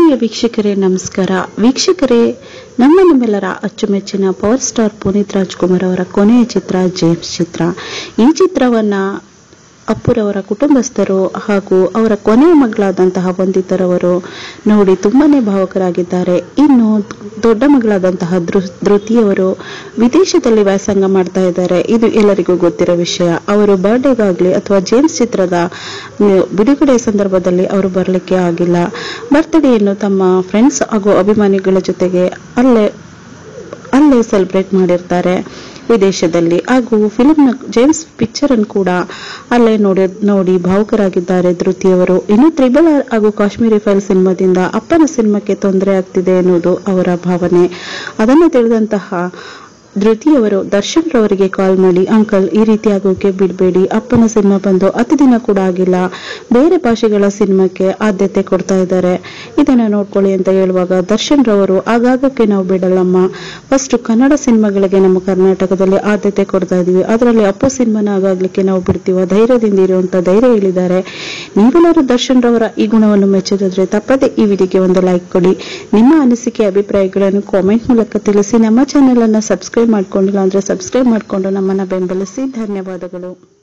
ಪ್ರಿಯ ವೀಕ್ಷಕರೇ ನಮಸ್ಕಾರ ವೀಕ್ಷಕರೇ ನಮ್ಮ ನಿಮ್ಮೆಲ್ಲರ ಅಚ್ಚುಮೆಚ್ಚಿನ ಪವರ್ ಸ್ಟಾರ್ ಪುನೀತ್ ರಾಜ್ಕುಮಾರ್ ಅವರ ಕೊನೆಯ ಚಿತ್ರ ಜೇಮ್ಸ್ ಚಿತ್ರ ಈ ಚಿತ್ರವನ್ನ ಅಪ್ಪುರವರ ಕುಟುಂಬಸ್ಥರು ಹಾಗೂ ಅವರ ಕೊನೆಯ ಮಗಳಾದಂತಹ ವಂದಿತರವರು ನೋಡಿ ತುಂಬಾನೇ ಭಾವುಕರಾಗಿದ್ದಾರೆ ಇನ್ನು ದೊಡ್ಡ ಮಗಳಾದಂತಹ ಧೃ ಧೃತಿಯವರು ವಿದೇಶದಲ್ಲಿ ವ್ಯಾಸಂಗ ಮಾಡ್ತಾ ಇದ್ದಾರೆ ಇದು ಎಲ್ಲರಿಗೂ ಗೊತ್ತಿರೋ ವಿಷಯ ಅವರು ಬರ್ಡೇಗಾಗ್ಲಿ ಅಥವಾ ಜೇಮ್ಸ್ ಚಿತ್ರದ ಮ್, ಬಿಡುಗಡೆ ಸಂದರ್ಭದಲ್ಲಿ ಅವರು ಬರಲಿಕ್ಕೆ ಆಗಿಲ್ಲ ಬರ್ತ್ಡೇಯನ್ನು ತಮ್ಮ ಫ್ರೆಂಡ್ಸ್ ಹಾಗೂ ಅಭಿಮಾನಿಗಳ ಜೊತೆಗೆ ಅಲ್ಲೇ ಅಲ್ಲೇ ಸೆಲೆಬ್ರೇಟ್ ಮಾಡಿರ್ತಾರೆ ವಿದೇಶದಲ್ಲಿ ಹಾಗೂ ಫಿಲ್ಮ್ನ ಜೇಮ್ಸ್ ಪಿಕ್ಚರ್ ಅನ್ನು ಕೂಡ ಅಲ್ಲೇ ನೋಡಿ ನೋಡಿ ಭಾವುಕರಾಗಿದ್ದಾರೆ ಧೃತಿಯವರು ಇನ್ನು ತ್ರಿಬಲ್ ಆರ್ ಹಾಗೂ ಕಾಶ್ಮೀರಿ ಫೈಲ್ ಸಿನಿಮಾದಿಂದ ಅಪ್ಪನ ಸಿನಿಮಾಕ್ಕೆ ತೊಂದರೆ ಆಗ್ತಿದೆ ಎನ್ನುವುದು ಅವರ ಭಾವನೆ ಅದನ್ನು ತಿಳಿದಂತಹ ಧೃತಿಯವರು ದರ್ಶನ್ ರವರಿಗೆ ಕಾಲ್ ಮಾಡಿ ಅಂಕಲ್ ಈ ರೀತಿ ಆಗೋಕೆ ಬಿಡಬೇಡಿ ಅಪ್ಪನ ಸಿನಿಮಾ ಬಂದು ಹತ್ತು ದಿನ ಕೂಡ ಆಗಿಲ್ಲ ಬೇರೆ ಭಾಷೆಗಳ ಸಿನಿಮಾಕ್ಕೆ ಆದ್ಯತೆ ಕೊಡ್ತಾ ಇದ್ದಾರೆ ಇದನ್ನ ನೋಡ್ಕೊಳ್ಳಿ ಅಂತ ಹೇಳುವಾಗ ದರ್ಶನ್ ರವರು ಆಗಾಗಕ್ಕೆ ನಾವು ಬಿಡಲ್ಲಮ್ಮ ಫಸ್ಟ್ ಕನ್ನಡ ಸಿನಿಮಾಗಳಿಗೆ ನಮ್ಮ ಕರ್ನಾಟಕದಲ್ಲಿ ಆದ್ಯತೆ ಕೊಡ್ತಾ ಇದೀವಿ ಅದರಲ್ಲಿ ಅಪ್ಪು ಸಿನಿಮಾನ ಆಗಾಗ್ಲಿಕ್ಕೆ ನಾವು ಬಿಡ್ತೀವ ಧೈರ್ಯದಿಂದ ಇರುವಂತ ಧೈರ್ಯ ಹೇಳಿದ್ದಾರೆ ನೀವೆಲ್ಲರೂ ದರ್ಶನ್ ರವರ ಈ ಗುಣವನ್ನು ಮೆಚ್ಚೋದಾದ್ರೆ ತಪ್ಪದೆ ಈ ವಿಡಿಯೋಗೆ ಒಂದು ಲೈಕ್ ಕೊಡಿ ನಿಮ್ಮ ಅನಿಸಿಕೆ ಅಭಿಪ್ರಾಯಗಳನ್ನು ಕಾಮೆಂಟ್ ಮೂಲಕ ತಿಳಿಸಿ ನಮ್ಮ ಚಾನೆಲ್ ಅನ್ನ ಸಬ್ಸ್ಕ್ರೈಬ್ ಮಾಡ್ಕೊಂಡಿಲ್ಲ ಅಂದ್ರೆ ಸಬ್ಸ್ಕ್ರೈಬ್ ಮಾಡ್ಕೊಂಡು ನಮ್ಮನ್ನ ಬೆಂಬಲಿಸಿ ಧನ್ಯವಾದಗಳು